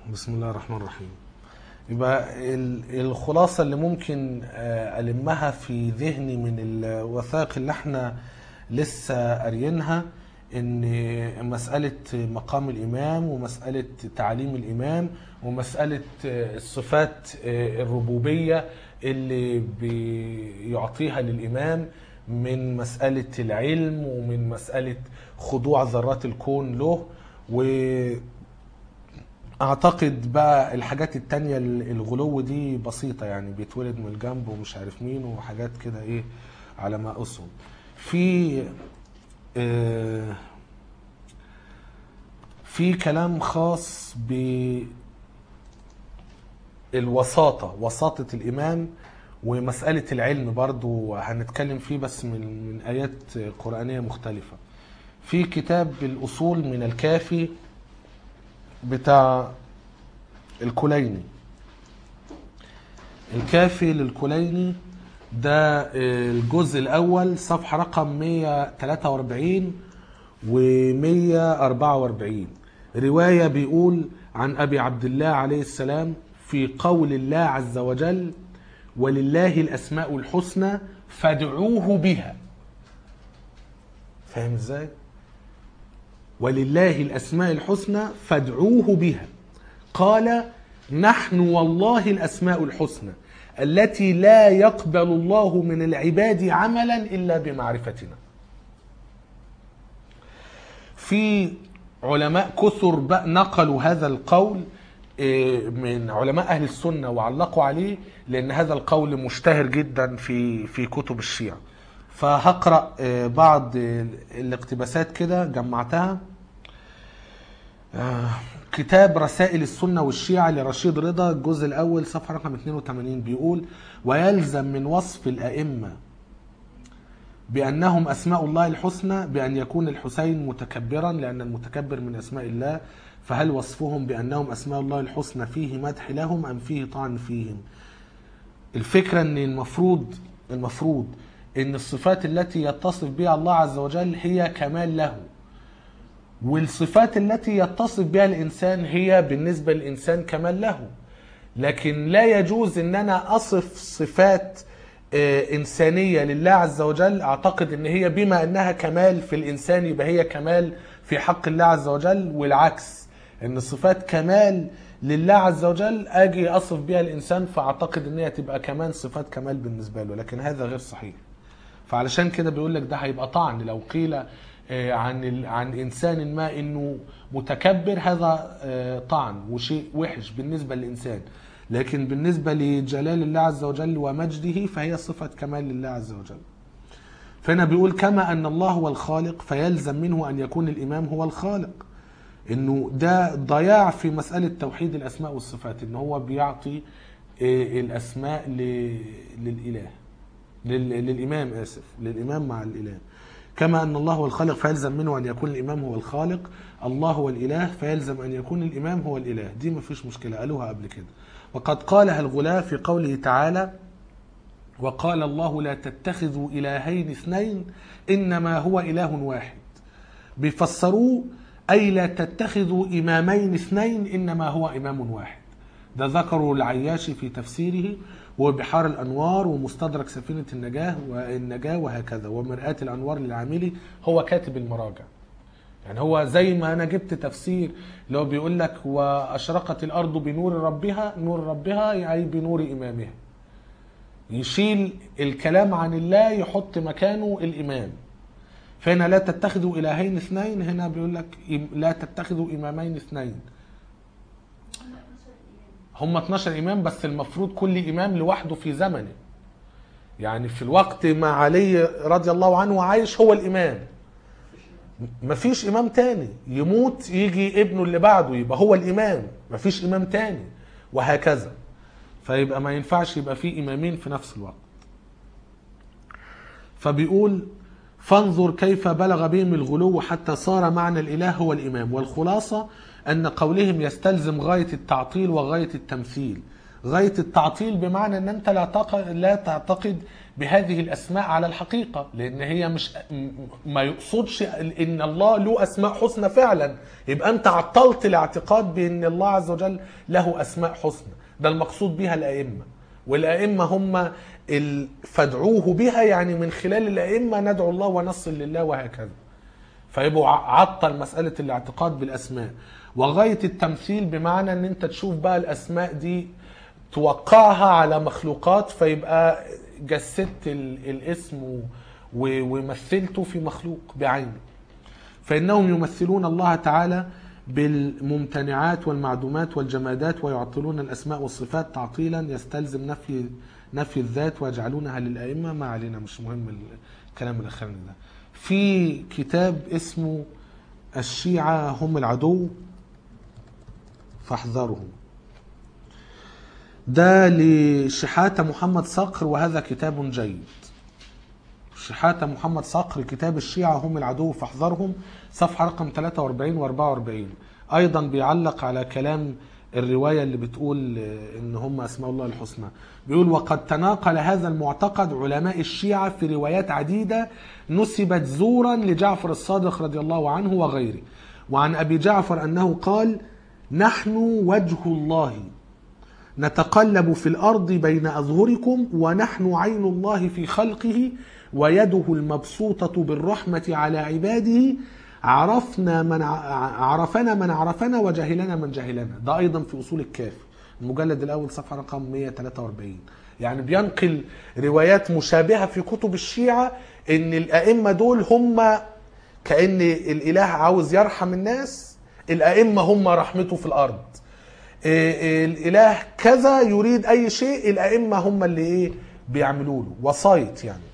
بسم الله الرحمن الرحيم يبقى ال- الخلاصة اللي ممكن آه، ألمها في ذهني من الوثائق اللي احنا لسه قاريينها ان مسألة مقام الإمام ومسألة تعليم الإمام ومسألة آه، الصفات آه، الربوبية اللي بيعطيها للإمام من مسألة العلم ومن مسألة خضوع ذرات الكون له و اعتقد بقى الحاجات التانية ال- الغلو دي بسيطة يعني بيتولد من الجنب ومش عارف مين وحاجات كده ايه على ما اقصد في آه في كلام خاص بالوساطة وساطة الإمام ومسألة العلم برضو هنتكلم فيه بس من, من آيات قرآنية مختلفة في كتاب الأصول من الكافي بتاع الكليني الكافي للكليني ده آه، الجزء الأول صفحة رقم 143 و 144 رواية بيقول عن أبي عبد الله عليه السلام في قول الله عز وجل ولله الأسماء الحسنى فادعوه بها فاهم ازاي؟ ولله الأسماء الحسنى فادعوه بها قال نحن والله الأسماء الحسنى التي لا يقبل الله من العباد عملا إلا بمعرفتنا في علماء كثر بقى نقلوا هذا القول إيه، من علماء أهل السنة وعلقوا عليه لأن هذا القول مشتهر جدا في في كتب الشيعة فهقرأ إيه، بعض الاقتباسات كده جمعتها آه، كتاب رسائل السنة والشيعة لرشيد رضا الجزء الأول صفحة رقم 82 بيقول ويلزم من وصف الأئمة بأنهم أسماء الله الحسنى بأن يكون الحسين متكبرا لأن المتكبر من أسماء الله فهل وصفهم بأنهم أسماء الله الحسنى فيه مدح لهم أم فيه طعن فيهم الفكرة أن المفروض المفروض أن الصفات التي يتصف بها الله عز وجل هي كمال له والصفات التي يتصف بها الانسان هي بالنسبه للانسان كمال له لكن لا يجوز ان انا اصف صفات آه، انسانيه لله عز وجل اعتقد ان هي بما انها كمال في الانسان يبقى هي كمال في حق الله عز وجل والعكس ان صفات كمال لله عز وجل اجي اصف بها الانسان فاعتقد ان هي تبقى كمان صفات كمال بالنسبه له لكن هذا غير صحيح فعلشان كده بيقول لك ده هيبقى طعن لو قيل آه، عن ال- عن انسان ما انه متكبر هذا آه، طعن وشيء وحش بالنسبه للانسان لكن بالنسبه لجلال الله عز وجل ومجده فهي صفه كمال لله عز وجل فهنا بيقول كما ان الله هو الخالق فيلزم منه ان يكون الامام هو الخالق انه ده ضياع في مساله توحيد الاسماء والصفات ان هو بيعطي آه، الاسماء ل- للاله لل- للامام اسف للامام مع الاله كما ان الله هو الخالق فيلزم منه ان يكون الامام هو الخالق الله هو الاله فيلزم ان يكون الامام هو الاله دي مفيش مشكله قالوها قبل كده وقد قالها الغلاة في قوله تعالى وقال الله لا تتخذوا الهين اثنين انما هو اله واحد بيفسروه اي لا تتخذوا امامين اثنين انما هو امام واحد ده ذكره العياشي في تفسيره وبحار الانوار ومستدرك سفينه النجاه والنجاه وهكذا ومرآة الانوار للعاملي هو كاتب المراجع يعني هو زي ما انا جبت تفسير اللي هو بيقول لك واشرقت الارض بنور ربها نور ربها اي بنور امامها يشيل الكلام عن الله يحط مكانه الامام فهنا لا تتخذوا الهين اثنين هنا بيقول لك إم- لا تتخذوا امامين اثنين هم 12 امام بس المفروض كل امام لوحده في زمنه يعني في الوقت ما علي رضي الله عنه عايش هو الامام مفيش امام تاني يموت يجي ابنه اللي بعده يبقى هو الامام مفيش امام تاني وهكذا فيبقى ما ينفعش يبقى في امامين في نفس الوقت فبيقول فانظر كيف بلغ بهم الغلو حتى صار معنى الاله هو الامام والخلاصه ان قولهم يستلزم غايه التعطيل وغايه التمثيل غايه التعطيل بمعنى ان انت لا تعتقد لا تعتقد بهذه الاسماء على الحقيقه لان هي مش م- ما يقصدش ان الله له اسماء حسنى فعلا يبقى انت عطلت الاعتقاد بان الله عز وجل له اسماء حسنى ده المقصود بها الائمه والائمه هم ال- فادعوه بها يعني من خلال الائمه ندعو الله ونصل لله وهكذا فيبقوا ع- عطل مسألة الاعتقاد بالأسماء وغاية التمثيل بمعنى ان انت تشوف بقى الأسماء دي توقعها على مخلوقات فيبقى جسدت ال- الاسم و- و- ومثلته في مخلوق بعينه فإنهم يمثلون الله تعالى بالممتنعات والمعدومات والجمادات ويعطلون الأسماء والصفات تعطيلا يستلزم نفي نفي الذات ويجعلونها للأئمة ما علينا مش مهم الكلام الأخراني ده في كتاب اسمه الشيعة هم العدو فاحذرهم ده لشحاتة محمد صقر وهذا كتاب جيد شحاتة محمد صقر كتاب الشيعة هم العدو فاحذرهم صفحة رقم 43 و 44 أيضا بيعلق على كلام الرواية اللي بتقول آه، إن هم أسماء الله الحسنى بيقول وقد تناقل هذا المعتقد علماء الشيعة في روايات عديدة نسبت زورا لجعفر الصادق رضي الله عنه وغيره وعن أبي جعفر أنه قال نحن وجه الله نتقلب في الارض بين اظهركم ونحن عين الله في خلقه ويده المبسوطه بالرحمه على عباده عرفنا من ع- عرفنا من عرفنا وجهلنا من جهلنا ده ايضا في اصول الكافي المجلد الاول صفحه رقم 143 يعني بينقل روايات مشابهه في كتب الشيعه ان الائمه دول هم كان الاله عاوز يرحم الناس الائمه هم رحمته في الارض إيه إيه الاله كذا يريد اي شيء الائمه هم اللي ايه بيعملوا له وسايط يعني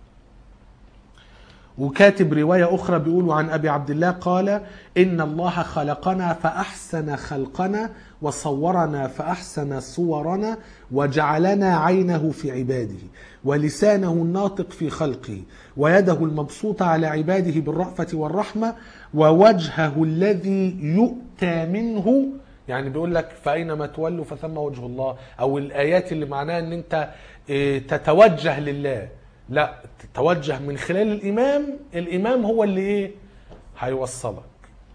وكاتب رواية أخرى بيقول عن أبي عبد الله قال إن الله خلقنا فأحسن خلقنا وصورنا فأحسن صورنا وجعلنا عينه في عباده ولسانه الناطق في خلقه ويده المبسوطة على عباده بالرأفة والرحمة ووجهه الذي يؤتى منه يعني بيقول لك فأينما تولوا فثم وجه الله أو الآيات اللي معناها أن أنت إيه، تتوجه لله لا تتوجه من خلال الإمام الإمام هو اللي إيه هيوصلك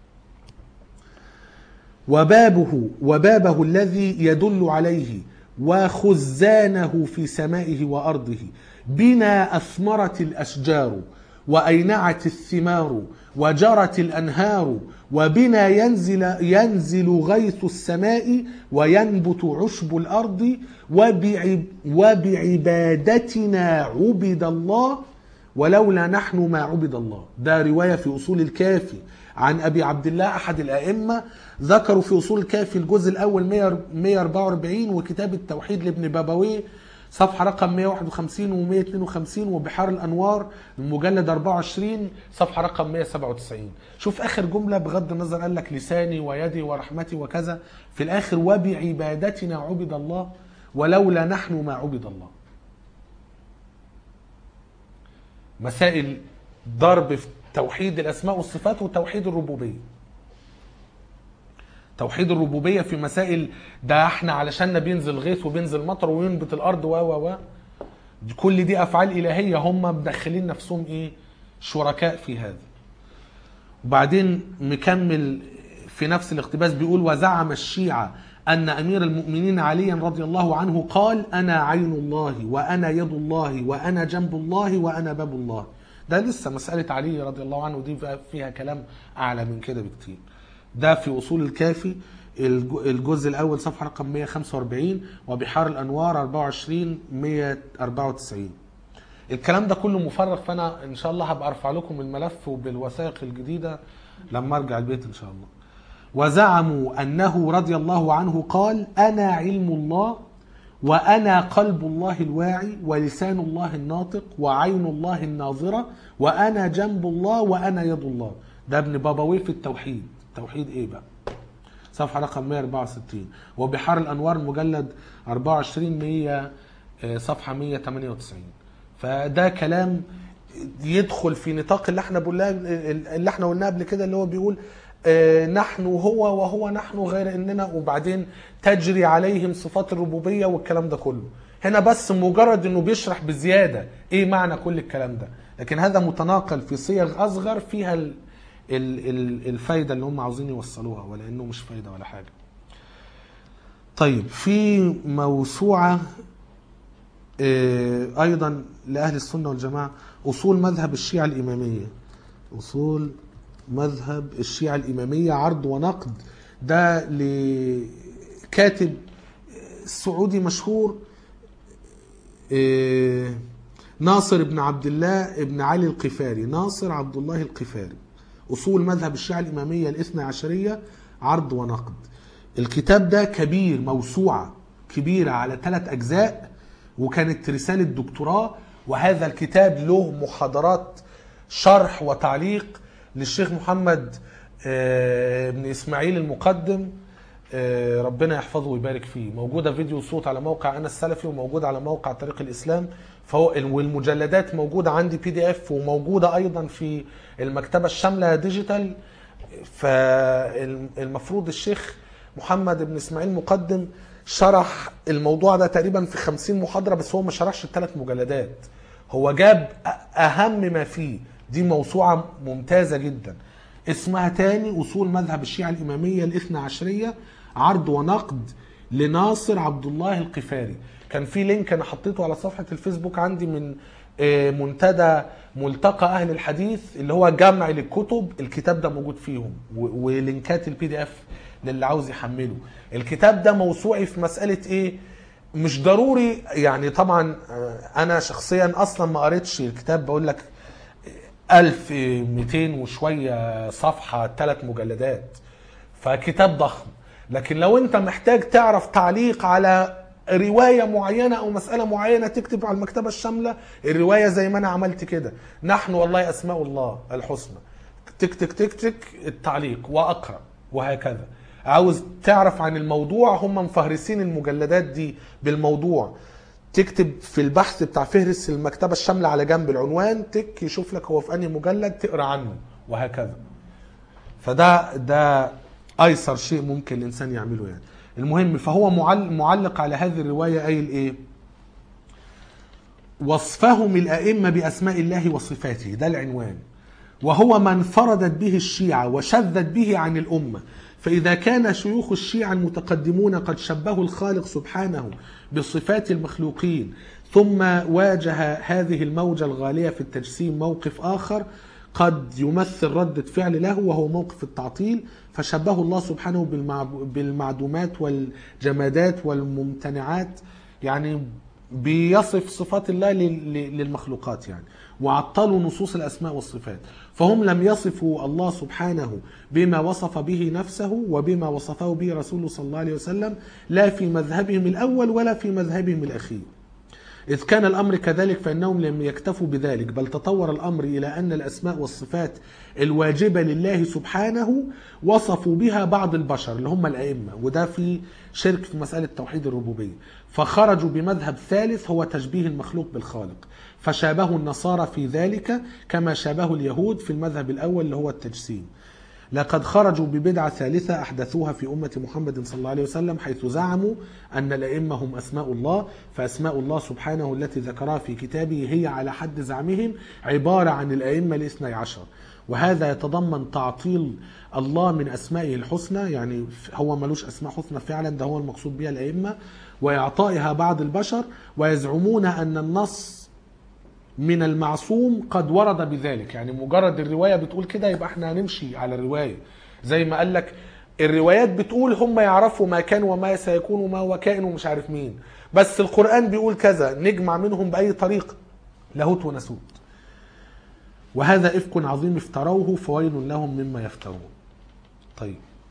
وبابه وبابه الذي يدل عليه وخزانه في سمائه وارضه بنا اثمرت الاشجار واينعت الثمار وجرت الانهار وبنا ينزل ينزل غيث السماء وينبت عشب الارض وبعب وبعبادتنا عبد الله ولولا نحن ما عبد الله ده رواية في أصول الكافي عن أبي عبد الله أحد الأئمة ذكروا في أصول الكافي الجزء الأول 100 144 وكتاب التوحيد لابن بابويه صفحة رقم 151 و 152 وبحار الأنوار المجلد 24 صفحة رقم 197 شوف آخر جملة بغض النظر قال لك لساني ويدي ورحمتي وكذا في الآخر وبعبادتنا عبد الله ولولا نحن ما عبد الله مسائل ضرب في توحيد الاسماء والصفات وتوحيد الربوبيه توحيد الربوبيه في مسائل ده احنا علشان بينزل غيث وبينزل مطر وينبت الارض و و و كل دي افعال الهيه هم مدخلين نفسهم ايه شركاء في هذا وبعدين مكمل في نفس الاقتباس بيقول وزعم الشيعة أن أمير المؤمنين عليا رضي الله عنه قال أنا عين الله وأنا يد الله وأنا جنب الله وأنا باب الله ده لسه مسألة علي رضي الله عنه دي فيها كلام أعلى من كده بكتير ده في أصول الكافي الج- الجزء الأول صفحة رقم 145 وبحار الأنوار 24 194 الكلام ده كله مفرغ فانا ان شاء الله هبقى ارفع لكم الملف وبالوثائق الجديده لما ارجع البيت ان شاء الله وزعموا انه رضي الله عنه قال انا علم الله وانا قلب الله الواعي ولسان الله الناطق وعين الله الناظره وانا جنب الله وانا يد الله ده ابن بابويه في التوحيد توحيد ايه بقى صفحة رقم 164 وبحار الأنوار مجلد 24 100 آه، صفحة 198 فده كلام يدخل في نطاق اللي احنا بقولها اللي احنا قلناه قبل كده اللي هو بيقول آه، نحن هو وهو نحن غير اننا وبعدين تجري عليهم صفات الربوبيه والكلام ده كله هنا بس مجرد انه بيشرح بزياده ايه معنى كل الكلام ده لكن هذا متناقل في صيغ اصغر فيها ال ال ال الفايده اللي هم عاوزين يوصلوها ولا انه مش فايده ولا حاجه طيب في موسوعه آه، ايضا لاهل السنه والجماعه اصول مذهب الشيعه الاماميه اصول مذهب الشيعه الاماميه عرض ونقد ده لكاتب سعودي مشهور آه، ناصر بن عبد الله بن علي القفاري ناصر عبد الله القفاري أصول مذهب الشيعة الإمامية الاثنى عشرية عرض ونقد الكتاب ده كبير موسوعة كبيرة على ثلاث أجزاء وكانت رسالة دكتوراه وهذا الكتاب له محاضرات شرح وتعليق للشيخ محمد آه، بن إسماعيل المقدم آه، ربنا يحفظه ويبارك فيه موجودة فيديو صوت على موقع أنا السلفي وموجودة على موقع طريق الإسلام فهو والمجلدات موجودة عندي بي دي اف وموجودة أيضا في المكتبة الشاملة ديجيتال فالمفروض الشيخ محمد بن إسماعيل مقدم شرح الموضوع ده تقريبا في خمسين محاضرة بس هو ما شرحش الثلاث مجلدات هو جاب أ- أهم ما فيه دي موسوعة ممتازة جدا اسمها تاني أصول مذهب الشيعة الإمامية الاثنى عشرية عرض ونقد لناصر عبد الله القفاري كان في لينك أنا حطيته على صفحة الفيسبوك عندي من آه، منتدى ملتقى أهل الحديث اللي هو جمع للكتب الكتاب ده موجود فيهم و- ولينكات البي دي اف للي عاوز يحمله الكتاب ده موسوعي في مسألة إيه مش ضروري يعني طبعا آه، أنا شخصيا أصلا ما قريتش الكتاب بقول لك 1200 وشوية صفحة ثلاث مجلدات فكتاب ضخم لكن لو انت محتاج تعرف تعليق على رواية معينة أو مسألة معينة تكتب على المكتبة الشاملة الرواية زي ما أنا عملت كده نحن والله أسماء الله الحسنى تك تك تك تك التعليق وأقرأ وهكذا عاوز تعرف عن الموضوع هم مفهرسين المجلدات دي بالموضوع تكتب في البحث بتاع فهرس المكتبة الشاملة على جنب العنوان تك يشوف لك هو في أنهي مجلد تقرأ عنه وهكذا فده ده ايسر شيء ممكن الانسان يعمله يعني المهم فهو معل- معلق على هذه الروايه قايل ايه وصفهم الائمه باسماء الله وصفاته ده العنوان وهو ما انفردت به الشيعه وشذت به عن الامه فاذا كان شيوخ الشيعه المتقدمون قد شبهوا الخالق سبحانه بصفات المخلوقين ثم واجه هذه الموجه الغاليه في التجسيم موقف اخر قد يمثل ردة فعل له وهو موقف التعطيل فشبهه الله سبحانه بالمعب- بالمعدومات والجمادات والممتنعات يعني بيصف صفات الله لل- لل- للمخلوقات يعني وعطلوا نصوص الأسماء والصفات فهم لم يصفوا الله سبحانه بما وصف به نفسه وبما وصفه به رسوله صلى الله عليه وسلم لا في مذهبهم الأول ولا في مذهبهم الأخير إذ كان الأمر كذلك فإنهم لم يكتفوا بذلك بل تطور الأمر إلى أن الأسماء والصفات الواجبة لله سبحانه وصفوا بها بعض البشر اللي هم الأئمة وده في شرك في مسألة توحيد الربوبية فخرجوا بمذهب ثالث هو تشبيه المخلوق بالخالق فشابهوا النصارى في ذلك كما شابهوا اليهود في المذهب الأول اللي هو التجسيم لقد خرجوا ببدعة ثالثة أحدثوها في أمة محمد صلى الله عليه وسلم حيث زعموا أن الأئمة هم أسماء الله فأسماء الله سبحانه التي ذكرها في كتابه هي على حد زعمهم عبارة عن الأئمة الاثني عشر وهذا يتضمن تعطيل الله من أسمائه الحسنى يعني هو ملوش أسماء حسنى فعلا ده هو المقصود بها الأئمة وإعطائها بعض البشر ويزعمون أن النص من المعصوم قد ورد بذلك يعني مجرد الرواية بتقول كده يبقى احنا هنمشي على الرواية زي ما قال لك الروايات بتقول هم يعرفوا ما كان وما سيكون وما هو كائن ومش عارف مين بس القرآن بيقول كذا نجمع منهم بأي طريقة لاهوت وناسوت وهذا إفك عظيم افتروه فويل لهم مما يفترون طيب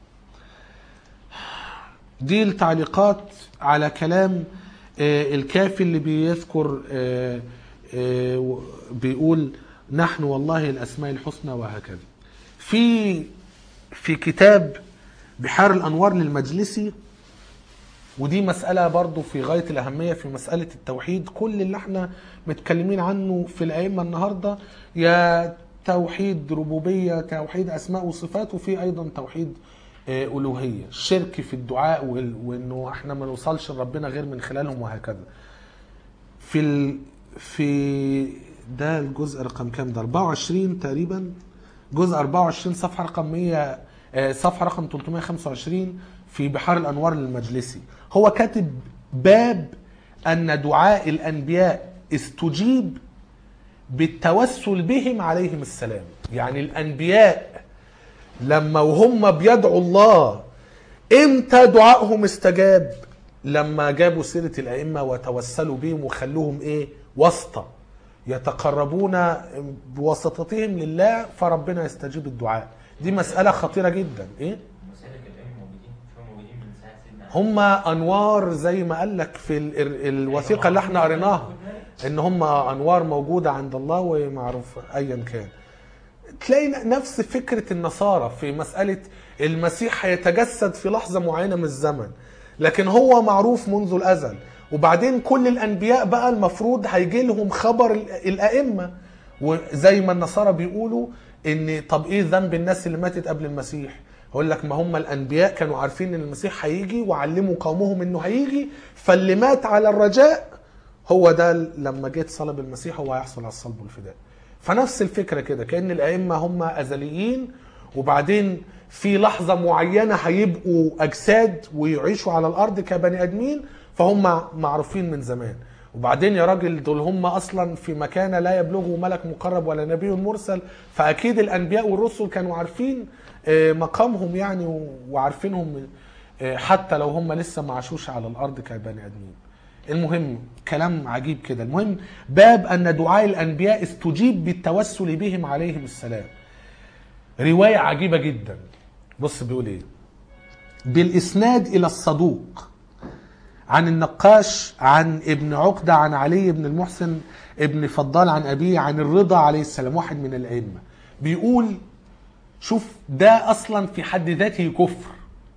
دي التعليقات على كلام آه، الكافي اللي بيذكر آه، آه، و- بيقول نحن والله الأسماء الحسنى وهكذا في في كتاب بحار الأنوار للمجلسي ودي مسألة برضو في غاية الأهمية في مسألة التوحيد كل اللي احنا متكلمين عنه في الأئمة النهاردة يا توحيد ربوبيه توحيد اسماء وصفات وفي ايضا توحيد آه، الوهيه الشرك في الدعاء وال- وانه احنا ما نوصلش لربنا غير من خلالهم وهكذا في ال... في ده الجزء رقم كام ده 24 تقريبا جزء 24 صفحه رقم 100 آه، صفحه رقم 325 في بحار الانوار للمجلسي هو كاتب باب ان دعاء الانبياء استجيب بالتوسل بهم عليهم السلام يعني الانبياء لما وهم بيدعوا الله امتى دعائهم استجاب لما جابوا سيرة الأئمة وتوسلوا بهم وخلوهم ايه واسطة يتقربون بواسطتهم لله فربنا يستجيب الدعاء دي مسألة خطيرة جدا ايه مسألة الأئمة موجودين مش هم موجودين من ساعة سيدنا هم انوار زي ما قال لك في ال- ال- الوثيقه اللي احنا قريناها ان هم انوار موجوده عند الله ومعروفه ايا كان تلاقي نفس فكره النصارى في مساله المسيح هيتجسد في لحظه معينه من الزمن لكن هو معروف منذ الازل وبعدين كل الانبياء بقى المفروض هيجي لهم خبر ال- الائمه وزي ما النصارى بيقولوا ان طب ايه ذنب الناس اللي ماتت قبل المسيح هقول لك ما هم الانبياء كانوا عارفين ان المسيح هيجي وعلموا قومهم انه هيجي فاللي مات على الرجاء هو ده لما جيت صلب المسيح هو هيحصل على الصلب والفداء فنفس الفكره كده كان الائمه هم ازليين وبعدين في لحظه معينه هيبقوا اجساد ويعيشوا على الارض كبني ادمين فهم معروفين من زمان وبعدين يا راجل دول هم اصلا في مكان لا يبلغه ملك مقرب ولا نبي مرسل فاكيد الانبياء والرسل كانوا عارفين آه، مقامهم يعني و- وعارفينهم آه، حتى لو هم لسه ما عاشوش على الارض كبني ادمين المهم كلام عجيب كده المهم باب ان دعاء الانبياء استجيب بالتوسل بهم عليهم السلام روايه عجيبه جدا بص بيقول ايه بالاسناد الى الصدوق عن النقاش عن ابن عقدة عن علي بن المحسن ابن فضال عن أبيه عن الرضا عليه السلام واحد من الأئمة بيقول شوف ده أصلا في حد ذاته كفر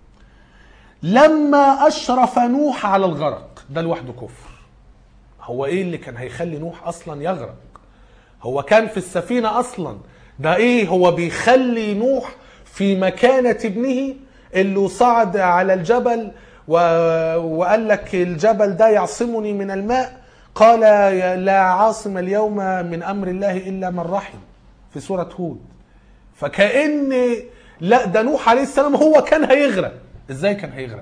لما أشرف نوح على الغرق ده لوحده كفر هو إيه اللي كان هيخلي نوح أصلا يغرق هو كان في السفينة أصلا ده إيه هو بيخلي نوح في مكانة ابنه اللي صعد على الجبل و... وقال لك الجبل ده يعصمني من الماء قال يا- لا عاصم اليوم من أمر الله إلا من رحم في سورة هود فكأن لا ده نوح عليه السلام هو كان هيغرق ازاي كان هيغرق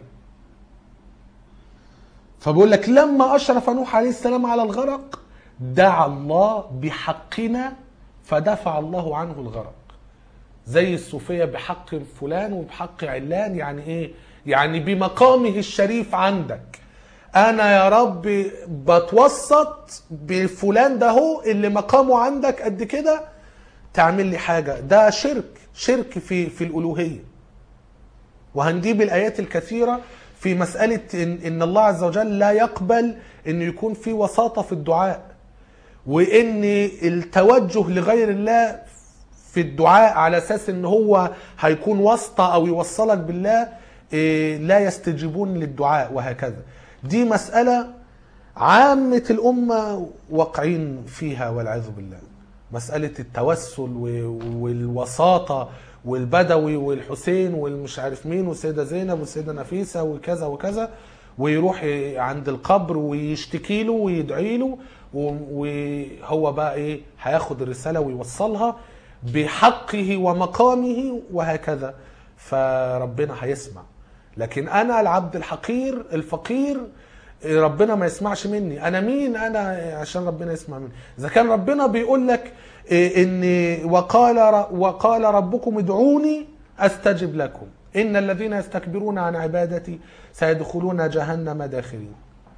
فبقول لك لما اشرف نوح عليه السلام على الغرق دعا الله بحقنا فدفع الله عنه الغرق زي الصوفيه بحق فلان وبحق علان يعني ايه يعني بمقامه الشريف عندك انا يا رب بتوسط بفلان ده هو اللي مقامه عندك قد كده تعمل لي حاجه ده شرك شرك في في الالوهيه وهنجيب الايات الكثيره في مساله ان, إن الله عز وجل لا يقبل ان يكون في وساطه في الدعاء وان التوجه لغير الله في الدعاء على اساس ان هو هيكون واسطه او يوصلك بالله إيه، لا يستجيبون للدعاء وهكذا دي مساله عامه الامه واقعين فيها والعياذ بالله مساله التوسل و- والوساطه والبدوي والحسين والمش عارف مين والسيده زينب والسيده نفيسه وكذا وكذا ويروح عند القبر ويشتكي له ويدعي له و- وهو بقى ايه هياخد الرساله ويوصلها بحقه ومقامه وهكذا فربنا هيسمع لكن انا العبد الحقير الفقير ربنا ما يسمعش مني انا مين انا عشان ربنا يسمع مني اذا كان ربنا بيقول لك إيه ان وقال ر- وقال ربكم ادعوني استجب لكم ان الذين يستكبرون عن عبادتي سيدخلون جهنم داخرين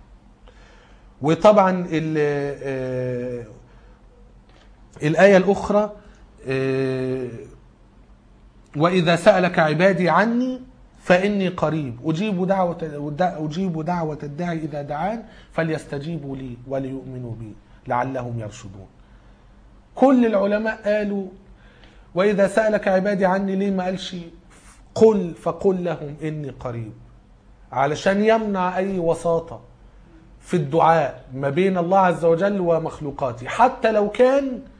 وطبعا ال- آه، الآية الأخرى آه، وإذا سألك عبادي عني فإني قريب أجيب دعوة أجيب دعوة الداعي إذا دعان فليستجيبوا لي وليؤمنوا بي لعلهم يرشدون كل العلماء قالوا وإذا سألك عبادي عني ليه ما قالش قل فقل لهم إني قريب علشان يمنع أي وساطة في الدعاء ما بين الله عز وجل ومخلوقاته حتى لو كان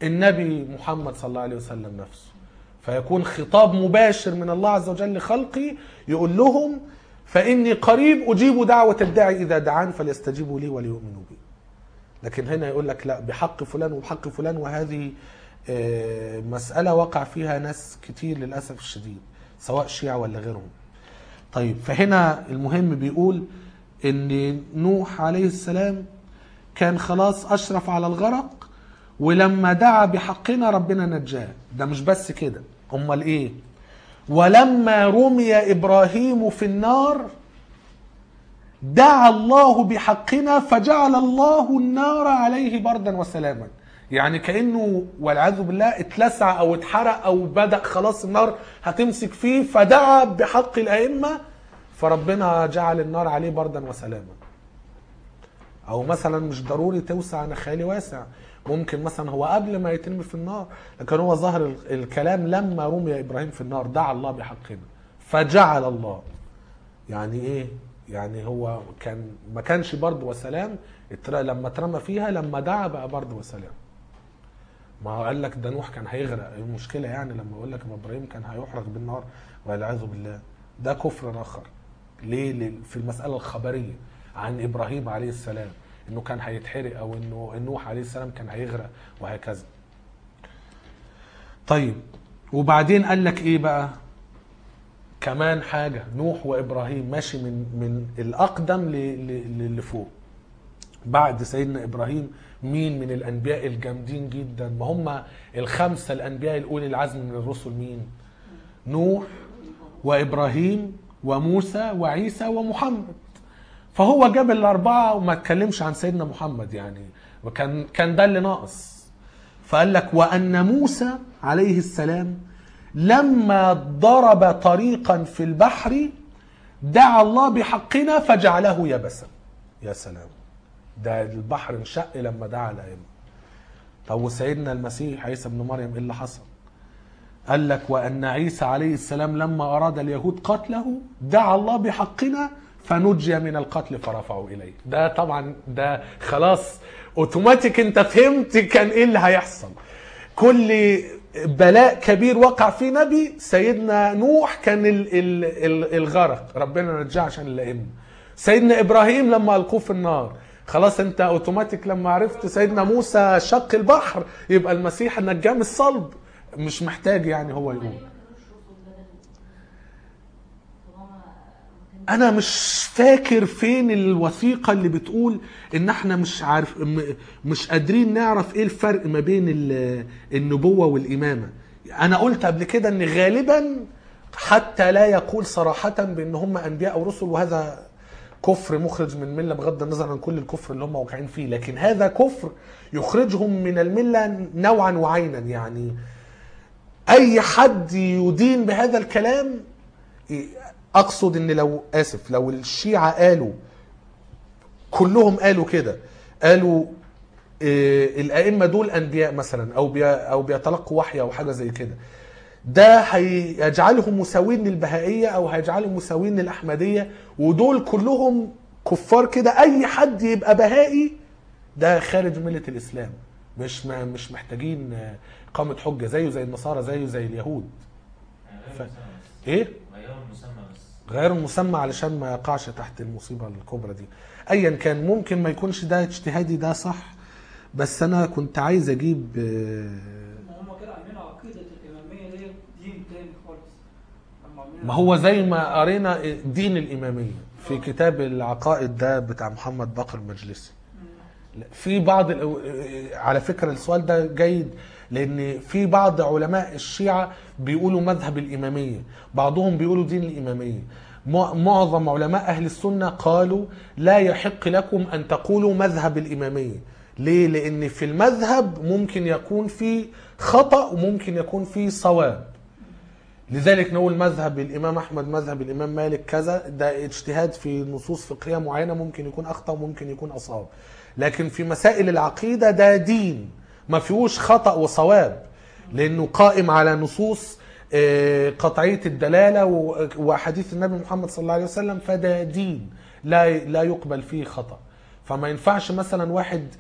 النبي محمد صلى الله عليه وسلم نفسه فيكون خطاب مباشر من الله عز وجل لخلقه يقول لهم فإني قريب أجيب دعوة الداعي إذا دعان فليستجيبوا لي وليؤمنوا بي لكن هنا يقول لك لا بحق فلان وبحق فلان وهذه آه، مسألة وقع فيها ناس كتير للأسف الشديد سواء شيعة ولا غيرهم طيب فهنا المهم بيقول ان نوح عليه السلام كان خلاص اشرف على الغرق ولما دعا بحقنا ربنا نجاه ده مش بس كده امال ايه ولما رمي ابراهيم في النار دعا الله بحقنا فجعل الله النار عليه بردا وسلاما يعني كانه والعياذ بالله اتلسع او اتحرق او بدا خلاص النار هتمسك فيه فدعا بحق الائمه فربنا جعل النار عليه بردا وسلاما او مثلا مش ضروري توسع انا خيالي واسع ممكن مثلا هو قبل ما يترمي في النار لكن هو ظهر ال- الكلام لما رمي ابراهيم في النار دعا الله بحقنا فجعل الله يعني ايه يعني هو كان ما كانش برد وسلام اتر- لما اترمى فيها لما دعا بقى برد وسلام ما هو قال لك ده نوح كان هيغرق ايه المشكله يعني لما يقول لك ما ابراهيم كان هيحرق بالنار والعياذ بالله ده كفر اخر ليه ليه؟ في المساله الخبريه عن ابراهيم عليه السلام انه كان هيتحرق او انه نوح عليه السلام كان هيغرق وهكذا طيب وبعدين قال لك ايه بقى كمان حاجه نوح وابراهيم ماشي من من الاقدم ل- ل- للي فوق بعد سيدنا ابراهيم مين من الانبياء الجامدين جدا ما هم الخمسه الانبياء الاولي العزم من الرسل مين نوح وابراهيم وموسى وعيسى ومحمد فهو جاب الاربعه وما اتكلمش عن سيدنا محمد يعني وكان كان ده اللي ناقص فقال لك وان موسى عليه السلام لما ضرب طريقا في البحر دعا الله بحقنا فجعله يبسا يا سلام ده البحر انشق لما دعا الائمه طب وسيدنا المسيح عيسى ابن مريم ايه اللي حصل قال لك وان عيسى عليه السلام لما اراد اليهود قتله دعا الله بحقنا فنجي من القتل فرفعوا اليه ده طبعا ده خلاص اوتوماتيك انت فهمت كان ايه اللي هيحصل كل بلاء كبير وقع في نبي سيدنا نوح كان ال ال ال الغرق ربنا نجاه عشان الائمه سيدنا ابراهيم لما القوه في النار خلاص انت اوتوماتيك لما عرفت سيدنا موسى شق البحر يبقى المسيح نجاه من الصلب مش محتاج يعني هو يقول انا مش فاكر فين الوثيقه اللي بتقول ان احنا مش عارف م- مش قادرين نعرف ايه الفرق ما بين ال- النبوه والامامه انا قلت قبل كده ان غالبا حتى لا يقول صراحه بان هم انبياء او رسل وهذا كفر مخرج من المله بغض النظر عن كل الكفر اللي هم واقعين فيه لكن هذا كفر يخرجهم من المله نوعا وعينا يعني اي حد يدين بهذا الكلام اقصد ان لو اسف لو الشيعه قالوا كلهم قالوا كده قالوا إيه الائمه دول انبياء مثلا او بي او بيتلقوا وحي او حاجه زي كده ده هيجعلهم مساوين للبهائيه او هيجعلهم مساوين للاحمديه ودول كلهم كفار كده اي حد يبقى بهائي ده خارج مله الاسلام مش ما مش محتاجين اقامه حجه زيه زي النصارى زيه زي اليهود غير ف- مسمى بس ايه غير المسمى بس غير المسمى علشان ما يقعش تحت المصيبه الكبرى دي ايا كان ممكن ما يكونش ده اجتهادي ده صح بس انا كنت عايز اجيب آه، هم كده عاملين عقيدة الإمامية دي دين تاني خالص هم عاملين ما هو زي ما قرينا دين الاماميه في كتاب العقائد ده بتاع محمد باقر المجلسي في بعض الأو- على فكره السؤال ده جيد لان في بعض علماء الشيعه بيقولوا مذهب الاماميه بعضهم بيقولوا دين الاماميه مع- معظم علماء اهل السنه قالوا لا يحق لكم ان تقولوا مذهب الاماميه ليه لان في المذهب ممكن يكون في خطا وممكن يكون في صواب لذلك نقول مذهب الامام احمد مذهب الامام مالك كذا ده اجتهاد في نصوص فقهيه معينه ممكن يكون اخطا وممكن يكون اصاب لكن في مسائل العقيده ده دين ما فيهوش خطا وصواب لانه قائم على نصوص آه، قطعيه الدلاله و- واحاديث النبي محمد صلى الله عليه وسلم فده دين لا لا يقبل فيه خطا فما ينفعش مثلا واحد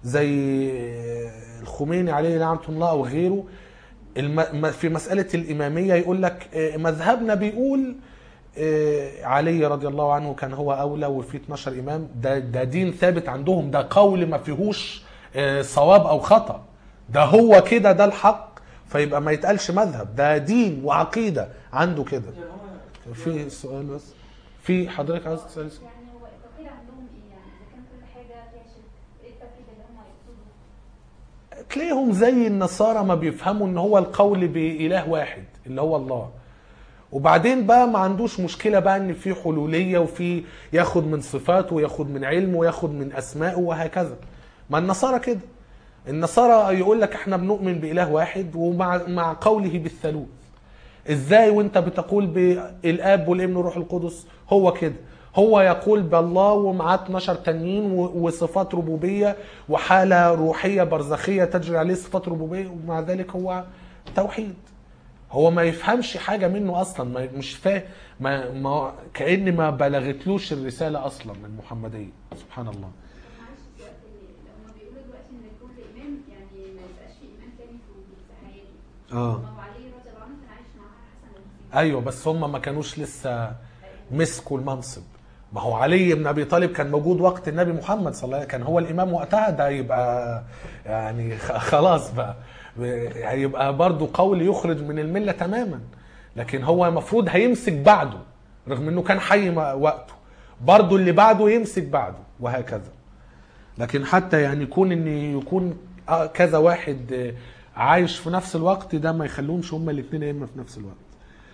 زي الخميني عليه لعنه الله او غيره الم... م- في مساله الاماميه يقول لك آه، مذهبنا بيقول آه، علي رضي الله عنه كان هو اولى وفي 12 امام ده ده دين ثابت عندهم ده قول ما فيهوش آه، صواب او خطا ده هو كده ده الحق فيبقى ما يتقالش مذهب ده دين وعقيده عنده كده يعني هم في سؤال بس في حضرتك عايز تسال سؤال؟ يعني هو التوحيد عندهم ايه يعني اذا كان كل حاجه فيها شرك ايه التوحيد اللي هم يقصدوه تلاقيهم زي النصارى ما بيفهموا ان هو القول بإله واحد اللي هو الله وبعدين بقى ما عندوش مشكلة بقى ان في حلولية وفي ياخد من صفاته وياخد من علمه وياخد من اسمائه وهكذا ما النصارى كده النصارى يقول لك احنا بنؤمن بإله واحد ومع مع قوله بالثالوث ازاي وانت بتقول بالاب والابن والروح القدس هو كده هو يقول بالله ومعاه 12 تانيين و- وصفات ربوبيه وحاله روحيه برزخيه تجري عليه صفات ربوبيه ومع ذلك هو توحيد هو ما يفهمش حاجه منه اصلا ما مش فاهم ما, ما كان ما بلغتلوش الرساله اصلا من محمديه سبحان الله معلش الوقت اللي هم بيقولوا دلوقتي ان كل امام يعني ما يبقاش في امام تاني في في حياته اه ما هو علي رضي الله عنه كان عايش مع حسن الحسين ايوه بس هم ما كانوش لسه مسكوا المنصب ما هو علي بن ابي طالب كان موجود وقت النبي محمد صلى الله عليه وسلم كان هو الامام وقتها ده يبقى يعني خ- خلاص بقى هيبقى برضو قول يخرج من المله تماما لكن هو المفروض هيمسك بعده رغم انه كان حي م- وقته برضو اللي بعده يمسك بعده وهكذا لكن حتى يعني يكون ان يكون آه كذا واحد آه، عايش في نفس الوقت ده ما يخلوهمش هما الاثنين ائمه في نفس الوقت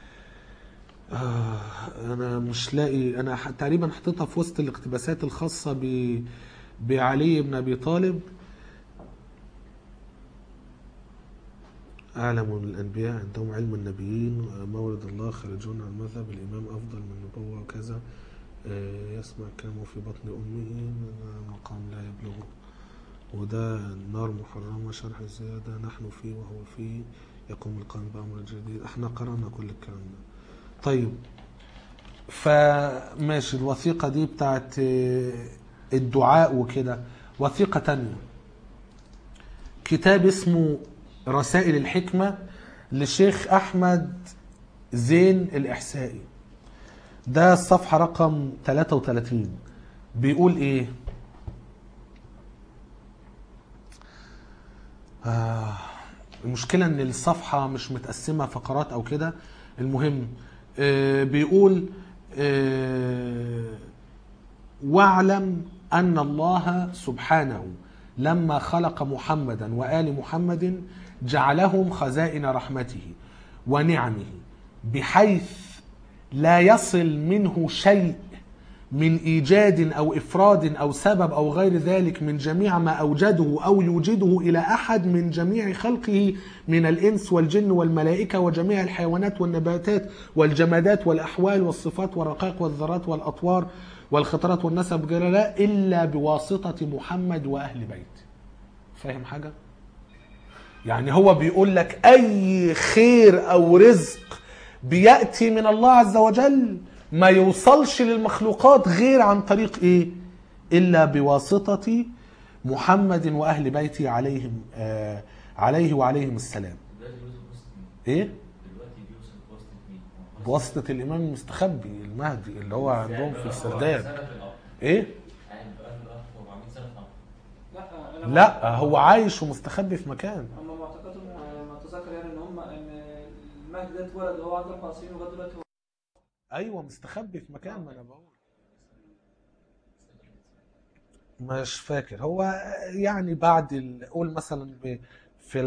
آه انا مش لاقي انا ح- تقريبا حطيتها في وسط الاقتباسات الخاصه ب بعلي بن ابي طالب أعلم الأنبياء عندهم علم النبيين مورد الله خارجون عن المذهب الإمام أفضل من النبوة وكذا آه، يسمع كلامه في بطن أمه مقام لا يبلغه وده النار محرمة شرح الزيادة نحن فيه وهو فيه يقوم القائم بأمر جديد احنا قرأنا كل الكلام ده طيب فماشي الوثيقة دي بتاعت آه، الدعاء وكده وثيقة تانية كتاب اسمه رسائل الحكمة لشيخ أحمد زين الإحسائي ده الصفحة رقم 33 بيقول إيه آه المشكلة إن الصفحة مش متقسمة فقرات أو كده المهم آه بيقول آه واعلم ان الله سبحانه لما خلق محمدا وال محمد جعلهم خزائن رحمته ونعمه بحيث لا يصل منه شيء من ايجاد او افراد او سبب او غير ذلك من جميع ما اوجده او يوجده الى احد من جميع خلقه من الانس والجن والملائكه وجميع الحيوانات والنباتات والجمادات والاحوال والصفات والرقائق والذرات والاطوار والخطرات والنسب غير لا الا بواسطه محمد واهل بيته. فاهم حاجه؟ يعني هو بيقول لك اي خير او رزق بياتي من الله عز وجل ما يوصلش للمخلوقات غير عن طريق ايه الا بواسطه محمد واهل بيته عليهم آه عليه وعليهم السلام دلوقتي بيوصف وسط مين؟ ايه دلوقتي بيوصف وسط مين؟ هو بواسطه الامام المستخبي المهدي اللي هو عندهم في السرداب سنة في الأرض ايه قاعد بقى في الأرض 400 سنة في الأرض لا أنا لا هو عايش ومستخبي في مكان هم معتقدهم آه، ما اتذكر يعني ان هم ان المهدي ده اتولد وهو عنده اربع سنين لغايه دلوقتي هو ايوه مستخبي في مكان ما انا بقول مش فاكر هو يعني بعد ال- قول مثلا ب- في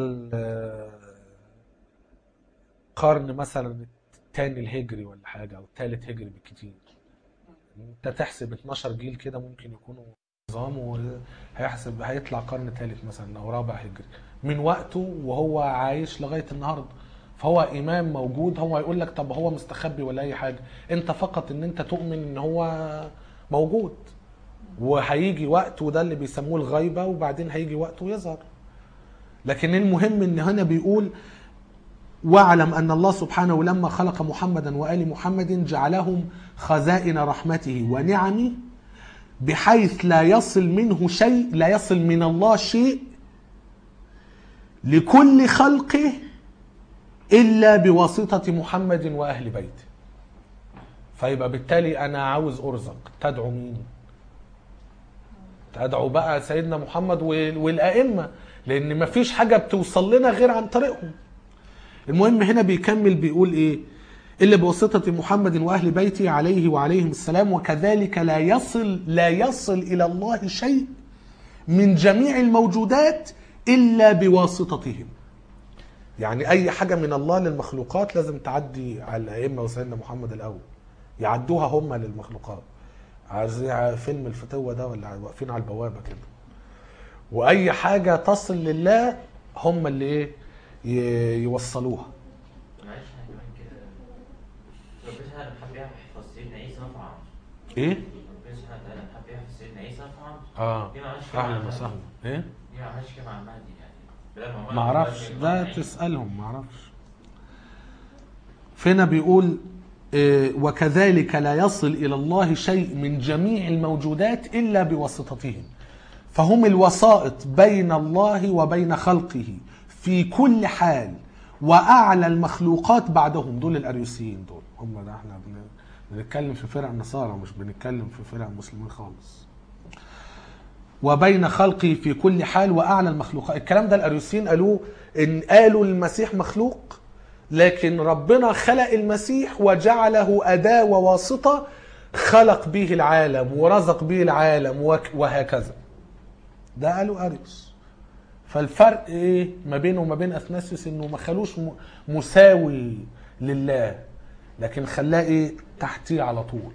القرن مثلا الثاني الهجري ولا حاجه او الثالث هجري بالكتير انت تحسب 12 جيل كده ممكن يكونوا نظام وهيحسب هيطلع قرن ثالث مثلا او رابع هجري من وقته وهو عايش لغايه النهارده فهو امام موجود هو يقول لك طب هو مستخبي ولا اي حاجه انت فقط ان انت تؤمن ان هو موجود وهيجي وقت وده اللي بيسموه الغيبه وبعدين هيجي وقت ويظهر لكن المهم ان هنا بيقول واعلم ان الله سبحانه لما خلق محمدا وال محمد جعلهم خزائن رحمته ونعمه بحيث لا يصل منه شيء لا يصل من الله شيء لكل خلقه الا بواسطه محمد واهل بيته فيبقى بالتالي انا عاوز ارزق تدعو مين تدعو بقى سيدنا محمد وال- والائمه لان مفيش حاجه بتوصل لنا غير عن طريقهم المهم هنا بيكمل بيقول ايه الا بواسطه محمد واهل بيته عليه وعليهم السلام وكذلك لا يصل لا يصل الى الله شيء من جميع الموجودات الا بواسطتهم يعني اي حاجه من الله للمخلوقات لازم تعدي على الائمه وسيدنا محمد الاول يعدوها هم للمخلوقات عايزين فيلم الفتوه ده ولا واقفين على البوابه كده واي حاجه تصل لله هم اللي ايه ي- يوصلوها معلش احنا كمان كده ربنا سبحانه وتعالى حب يحفظ سيدنا عيسى رفع عرش ايه ربنا سبحانه وتعالى حب يحفظ سيدنا عيسى رفع عرش اه ليه ما عملش كده مع اهلا المهدي؟ وسهلا ايه ليه ما عملش كده مع المهدي يعني بدل ما هو ما اعرفش دلوقتي ده المهدي تسالهم ما اعرفش فينا بيقول إيه، وكذلك لا يصل الى الله شيء من جميع الموجودات الا بواسطتهم فهم الوسائط بين الله وبين خلقه في كل حال واعلى المخلوقات بعدهم دول الاريوسيين دول هم ده احنا بن- بنتكلم في فرق النصارى مش بنتكلم في فرق المسلمين خالص وبين خلقه في كل حال واعلى المخلوقات الكلام ده الاريوسيين قالوه ان قالوا المسيح مخلوق لكن ربنا خلق المسيح وجعله اداه وواسطه خلق به العالم ورزق به العالم وك- وهكذا ده قالوا اريوس فالفرق ايه ما بينه وما بين اثناسيوس انه ما خلوش م- مساوي لله لكن خلاه ايه تحتيه على طول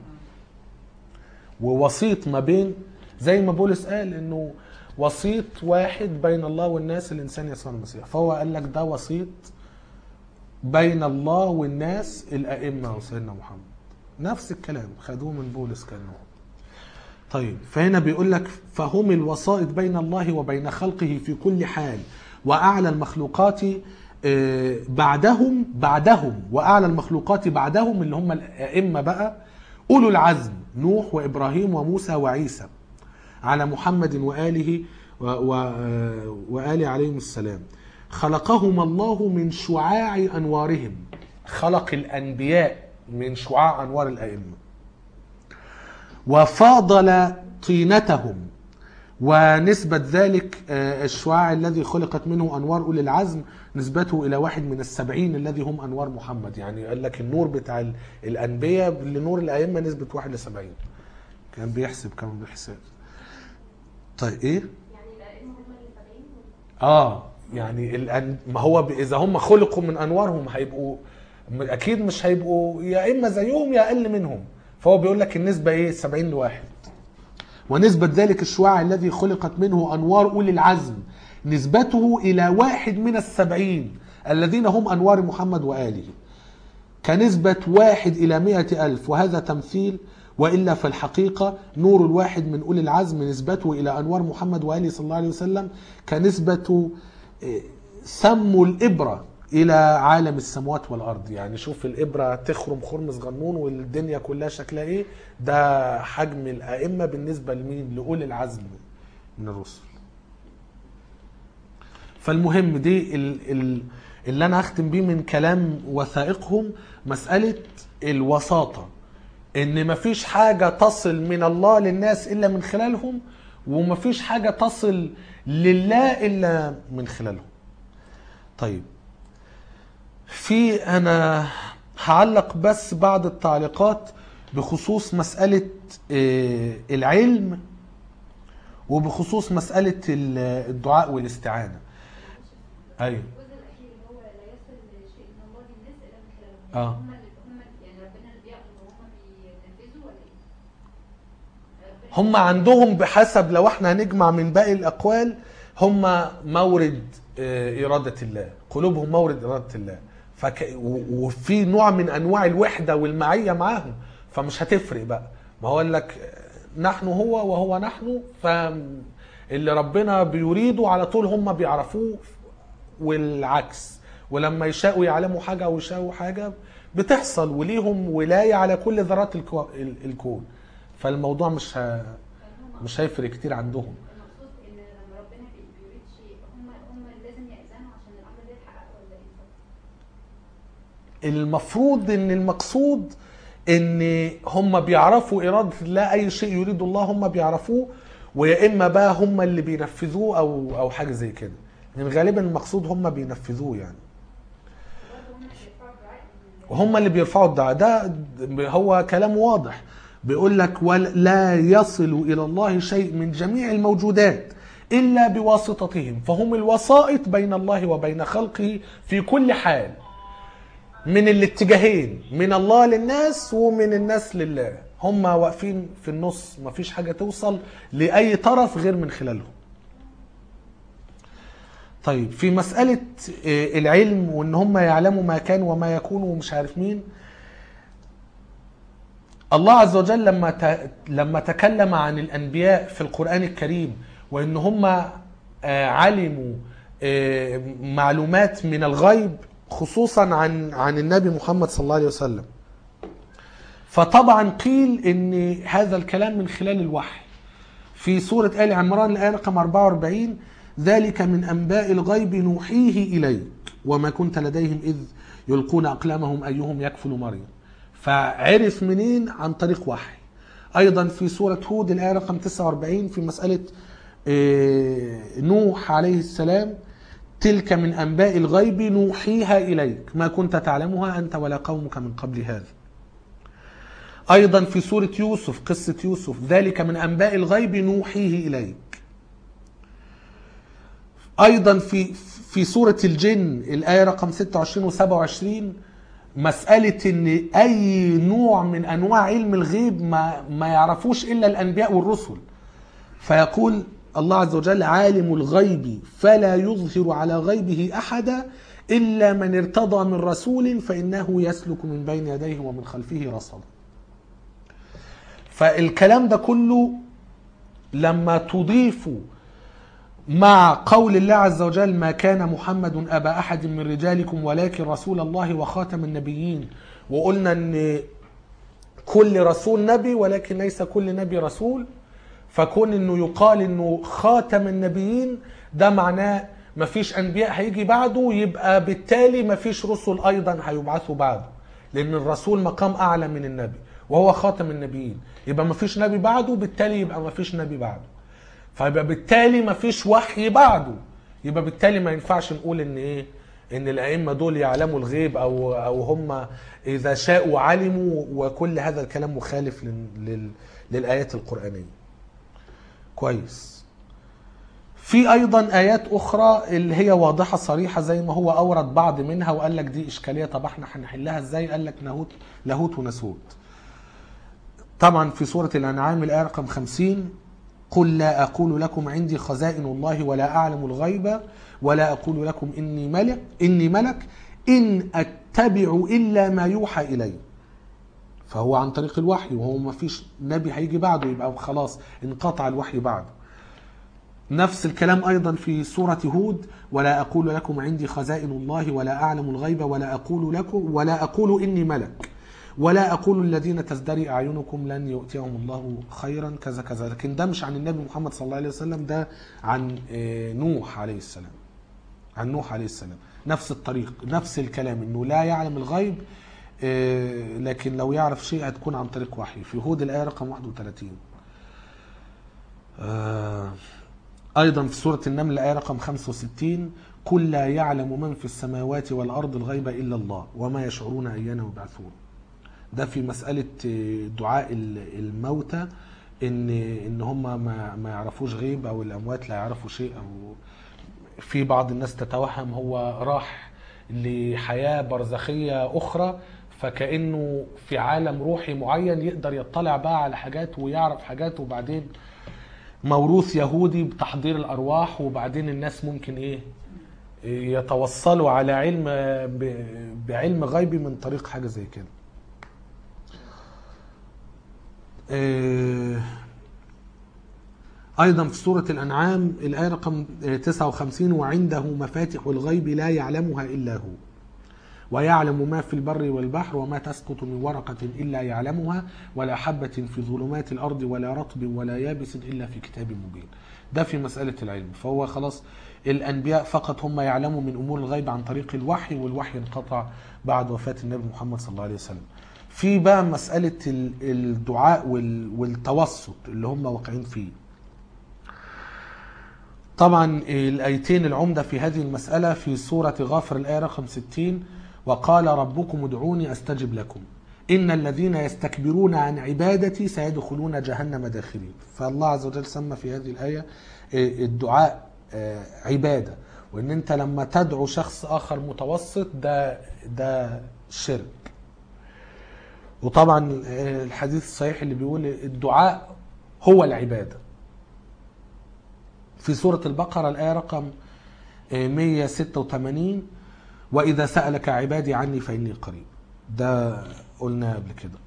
ووسيط ما بين زي ما بولس قال انه وسيط واحد بين الله والناس الانسان يسوع المسيح فهو قال لك ده وسيط بين الله والناس الائمه وسيدنا محمد نفس الكلام خدوه من بولس كانه طيب فهنا بيقول لك فهم الوسائط بين الله وبين خلقه في كل حال واعلى المخلوقات آه، بعدهم بعدهم واعلى المخلوقات بعدهم اللي هم الائمه بقى اولو العزم نوح وابراهيم وموسى وعيسى على محمد واله و- و- آه، وآل عليهم السلام خلقهم الله من شعاع انوارهم خلق الانبياء من شعاع انوار الائمه وفاضل طينتهم ونسبة ذلك آه، الشعاع الذي خلقت منه أنوار أولي العزم نسبته إلى واحد من السبعين الذي هم أنوار محمد يعني قال لك النور بتاع ال- الأنبياء لنور الأئمة نسبة واحد لسبعين كان بيحسب كمان بالحساب طيب إيه؟ يعني الائمه هم اللي سبعين اه يعني الأن... ما هو ب... اذا هم خلقوا من انوارهم هيبقوا م- اكيد مش هيبقوا يا اما زيهم يا اقل منهم فهو بيقول لك النسبه ايه 70 لواحد ونسبة ذلك الشعاع الذي خلقت منه أنوار أولي العزم نسبته إلى واحد من السبعين الذين هم أنوار محمد وآله كنسبة واحد إلى مئة ألف وهذا تمثيل وإلا في الحقيقة نور الواحد من أولي العزم نسبته إلى أنوار محمد وآله صلى الله عليه وسلم كنسبة إيه، سم الإبرة إلى عالم السماوات والأرض يعني شوف الإبرة تخرم خرم صغنون والدنيا كلها شكلها إيه ده حجم الأئمة بالنسبة لمين لأولي العزم من الرسل فالمهم دي ال ال اللي انا هختم بيه من كلام وثائقهم مسألة الوساطة ان مفيش حاجة تصل من الله للناس الا من خلالهم ومفيش حاجة تصل لله الا من خلالهم طيب في انا هعلق بس بعض التعليقات بخصوص مسألة آه، العلم وبخصوص مسألة ال- الدعاء والاستعانة أيوه الجزء الاخير اللي هو لا يصل شيء من الله للناس الا من خلالهم آه. هم اللي هم يعني ربنا اللي بيعمل وهم بينفذوا ولا ايه؟ ربنا هم عندهم بحسب لو احنا هنجمع من باقي الاقوال هم مورد آه، اراده الله قلوبهم مورد اراده الله فك... و- وفي نوع من انواع الوحده والمعيه معاهم فمش هتفرق بقى ما هو قال لك آه، نحن هو وهو نحن فاللي ربنا بيريده على طول هم بيعرفوه والعكس ولما يشاءوا يعلموا حاجه او يشاءوا حاجه بتحصل وليهم ولايه على كل ذرات الكو... ال- الكون فالموضوع مش ه... يعني هم مش هيفرق كتير عندهم المقصود ان لما ربنا بي- بيريد شيء هم هم لازم يأذنوا عشان الامر ده يتحقق ولا ايه بالظبط؟ المفروض ان المقصود ان هم بيعرفوا اراده الله اي شيء يريد الله هم بيعرفوه ويا اما بقى هم اللي بينفذوه او او حاجه زي كده لان غالبا المقصود هم بينفذوه يعني برضه هم اللي بيرفعوا الدعاء إن- وهم اللي بيرفعوا الدعاء ده هو كلام واضح بيقول لك ولا يصل الى الله شيء من جميع الموجودات الا بواسطتهم فهم الوسائط بين الله وبين خلقه في كل حال من الاتجاهين من الله للناس ومن الناس لله هم واقفين في النص مفيش حاجه توصل لاي طرف غير من خلالهم طيب في مسألة آه، العلم وإن هم يعلموا ما كان وما يكون ومش عارف مين الله عز وجل لما ت... لما تكلم عن الأنبياء في القرآن الكريم وإن هم آه، علموا آه، معلومات من الغيب خصوصا عن عن النبي محمد صلى الله عليه وسلم فطبعا قيل ان هذا الكلام من خلال الوحي في سورة آل عمران الآية رقم 44 ذلك من أنباء الغيب نوحيه إليك وما كنت لديهم إذ يلقون أقلامهم أيهم يكفل مريم فعرف منين عن طريق وحي أيضا في سورة هود الآية رقم 49 في مسألة آه، نوح عليه السلام تلك من أنباء الغيب نوحيها إليك ما كنت تعلمها أنت ولا قومك من قبل هذا أيضا في سورة يوسف قصة يوسف ذلك من أنباء الغيب نوحيه إليك أيضا في في سورة الجن الآية رقم 26 و 27 مسألة إن أي نوع من أنواع علم الغيب ما ما يعرفوش إلا الأنبياء والرسل فيقول الله عز وجل عالم الغيب فلا يظهر على غيبه أحدا إلا من ارتضى من رسول فإنه يسلك من بين يديه ومن خلفه رصدا فالكلام ده كله لما تضيفه مع قول الله عز وجل ما كان محمد أبا أحد من رجالكم ولكن رسول الله وخاتم النبيين وقلنا أن كل رسول نبي ولكن ليس كل نبي رسول فكون انه يقال انه خاتم النبيين ده معناه مفيش انبياء هيجي بعده يبقى بالتالي مفيش رسل ايضا هيبعثوا بعده لان الرسول مقام اعلى من النبي وهو خاتم النبيين يبقى مفيش نبي بعده بالتالي يبقى مفيش نبي بعده فيبقى بالتالي مفيش وحي بعده يبقى بالتالي ما ينفعش نقول ان ايه ان الائمه دول يعلموا الغيب او او هم اذا شاءوا علموا وكل هذا الكلام مخالف لل لل للايات القرانيه كويس في ايضا ايات اخرى اللي هي واضحه صريحه زي ما هو اورد بعض منها وقال لك دي اشكاليه طب احنا هنحلها ازاي قال لك لاهوت لاهوت وناسوت طبعا في سوره الانعام الايه رقم 50 قل لا اقول لكم عندي خزائن الله ولا اعلم الغيب ولا اقول لكم اني ملك اني ملك ان اتبع الا ما يوحى الي فهو عن طريق الوحي وهو ما فيش نبي هيجي بعده يبقى خلاص انقطع الوحي بعده نفس الكلام ايضا في سوره هود ولا اقول لكم عندي خزائن الله ولا اعلم الغيب ولا اقول لكم ولا اقول اني ملك ولا اقول الذين تزدري اعينكم لن يؤتيهم الله خيرا كذا كذا لكن ده مش عن النبي محمد صلى الله عليه وسلم ده عن آه، نوح عليه السلام عن نوح عليه السلام نفس الطريق نفس الكلام انه لا يعلم الغيب آه، لكن لو يعرف شيء هتكون عن طريق وحي في هود الآية رقم 31 آه، أيضا في سورة النمل الآية رقم 65 قل لا يعلم من في السماوات والأرض الغيب إلا الله وما يشعرون أيان يبعثون ده في مسألة آه، دعاء ال- الموتى إن إن هم ما ما يعرفوش غيب أو الأموات لا يعرفوا شيء أو في بعض الناس تتوهم هو راح لحياة برزخية أخرى فكأنه في عالم روحي معين يقدر يطلع بقى على حاجات ويعرف حاجات وبعدين موروث يهودي بتحضير الأرواح وبعدين الناس ممكن إيه يتوصلوا على علم ب- بعلم غيبي من طريق حاجة زي كده آه، أيضا في سورة الأنعام الآية رقم 59 وعنده مفاتح الغيب لا يعلمها إلا هو ويعلم ما في البر والبحر وما تسقط من ورقة إلا يعلمها ولا حبة في ظلمات الأرض ولا رطب ولا يابس إلا في كتاب مبين ده في مسألة العلم فهو خلاص الأنبياء فقط هم يعلموا من أمور الغيب عن طريق الوحي والوحي انقطع بعد وفاة النبي محمد صلى الله عليه وسلم في بقى مسألة ال- الدعاء وال- والتوسط اللي هم واقعين فيه طبعا الآيتين العمدة في هذه المسألة في سورة غافر الآية رقم 60 وقال ربكم ادعوني أستجب لكم إن الذين يستكبرون عن عبادتي سيدخلون جهنم داخلين فالله عز وجل سمى في هذه الآية الدعاء عبادة وإن أنت لما تدعو شخص آخر متوسط ده ده شرك وطبعا الحديث الصحيح اللي بيقول الدعاء هو العباده في سورة البقرة الآية رقم 186 وإذا سألك عبادي عني فإني قريب ده قلنا قبل كده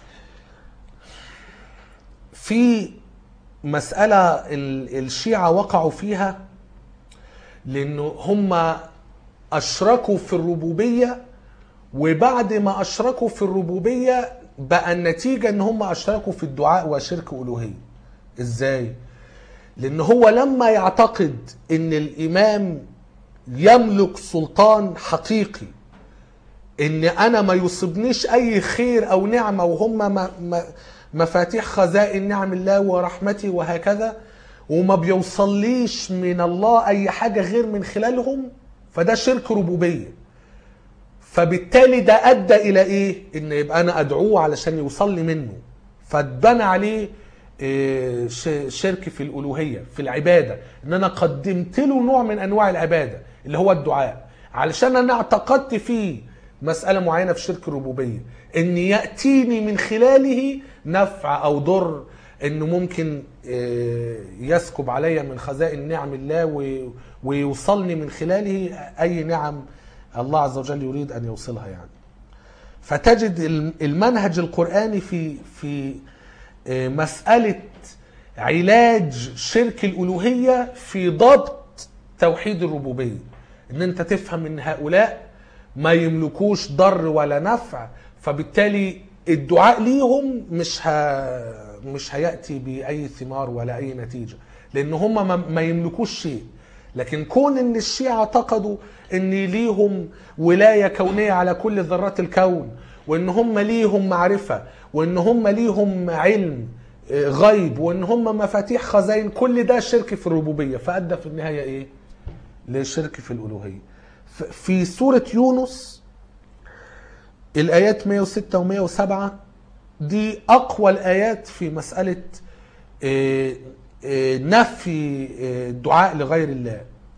في مسألة ال- الشيعة وقعوا فيها لأنه هم أشركوا في الربوبية وبعد ما أشركوا في الربوبية بقى النتيجة أن هم أشركوا في الدعاء وشرك ألوهية إزاي؟ لان هو لما يعتقد ان الامام يملك سلطان حقيقي ان انا ما يصيبنيش اي خير او نعمه وهم ما ما مفاتيح خزائن نعم الله ورحمته وهكذا وما بيوصليش من الله اي حاجه غير من خلالهم فده شرك ربوبيه فبالتالي ده ادى الى ايه ان يبقى انا ادعوه علشان يوصل لي منه فاتبنى عليه إيه، ش- شرك في الالوهيه في العباده ان انا قدمت له نوع من انواع العباده اللي هو الدعاء علشان انا اعتقدت فيه مساله معينه في شرك الربوبيه ان ياتيني من خلاله نفع او ضر انه ممكن إيه، يسكب علي من خزائن نعم الله و- ويوصلني من خلاله اي نعم الله عز وجل يريد ان يوصلها يعني فتجد المنهج القرآني في في مسألة علاج شرك الألوهية في ضبط توحيد الربوبية إن أنت تفهم إن هؤلاء ما يملكوش ضر ولا نفع فبالتالي الدعاء ليهم مش ه... مش هيأتي بأي ثمار ولا أي نتيجة لأن هم ما- ما يملكوش شيء لكن كون ان الشيعة اعتقدوا ان ليهم ولاية كونية على كل ذرات الكون وان هم ليهم معرفة وان هم ليهم علم آه، غيب وان هم مفاتيح خزائن كل ده شرك في الربوبية فأدى في النهاية ايه لشرك في الألوهية ف- في سورة يونس الآيات 106 و 107 دي أقوى الآيات في مسألة آه، آه، نفي آه، الدعاء لغير الله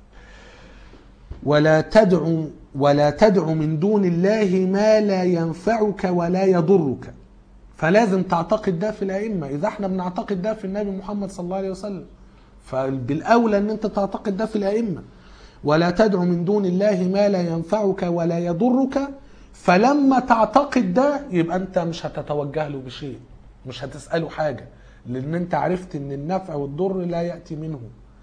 ولا تدعو ولا تدع من دون الله ما لا ينفعك ولا يضرك فلازم تعتقد ده في الأئمة إذا احنا بنعتقد ده في النبي محمد صلى الله عليه وسلم فبالأولى أن أنت تعتقد ده في الأئمة ولا تدع من دون الله ما لا ينفعك ولا يضرك فلما تعتقد ده يبقى أنت مش هتتوجه له بشيء مش هتسأله حاجة لأن أنت عرفت أن النفع والضر لا يأتي منه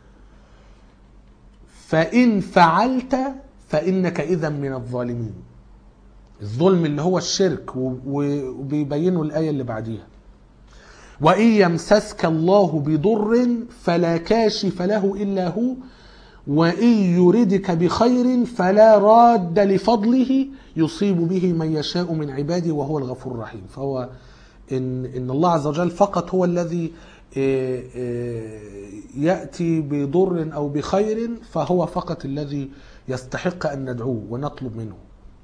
فإن فعلت فإنك إذا من الظالمين الظلم اللي هو الشرك و- و- وبيبينه الآية اللي بعديها وإن يمسسك الله بضر فلا كاشف له إلا هو وإن يردك بخير فلا راد لفضله يصيب به من يشاء من عباده وهو الغفور الرحيم فهو إن, إن الله عز وجل فقط هو الذي آه، آه، يأتي بضر أو بخير فهو فقط الذي يستحق أن ندعوه ونطلب منه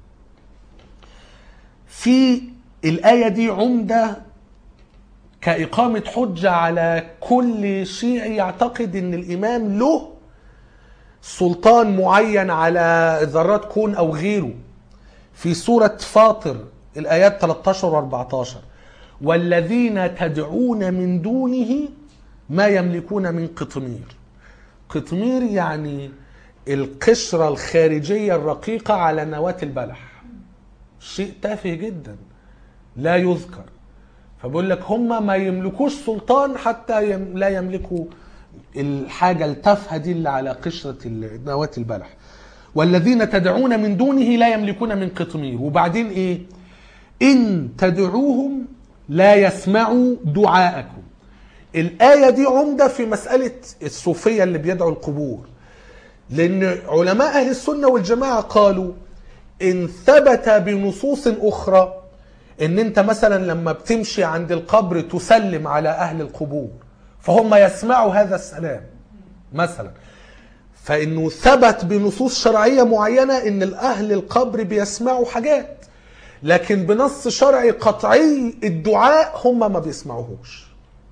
في الآية دي عمدة كإقامة حجة على كل شيعي يعتقد أن الإمام له سلطان معين على ذرات كون أو غيره في سورة فاطر الآيات 13 و 14 والذين تدعون من دونه ما يملكون من قطمير قطمير يعني القشرة الخارجية الرقيقة على نواة البلح شيء تافه جدا لا يذكر فبقول لك هم ما يملكوش سلطان حتى يم لا يملكوا الحاجة التافهة دي اللي على قشرة ال- نواة البلح والذين تدعون من دونه لا يملكون من قطمير وبعدين ايه ان تدعوهم لا يسمعوا دعاءكم الآية دي عمدة في مسألة الصوفية اللي بيدعوا القبور لأن علماء أهل السنة والجماعة قالوا إن ثبت بنصوص أخرى إن أنت مثلا لما بتمشي عند القبر تسلم على أهل القبور فهم يسمعوا هذا السلام مثلا فإنه ثبت بنصوص شرعية معينة إن الأهل القبر بيسمعوا حاجات لكن بنص شرعي قطعي الدعاء هم ما بيسمعوهوش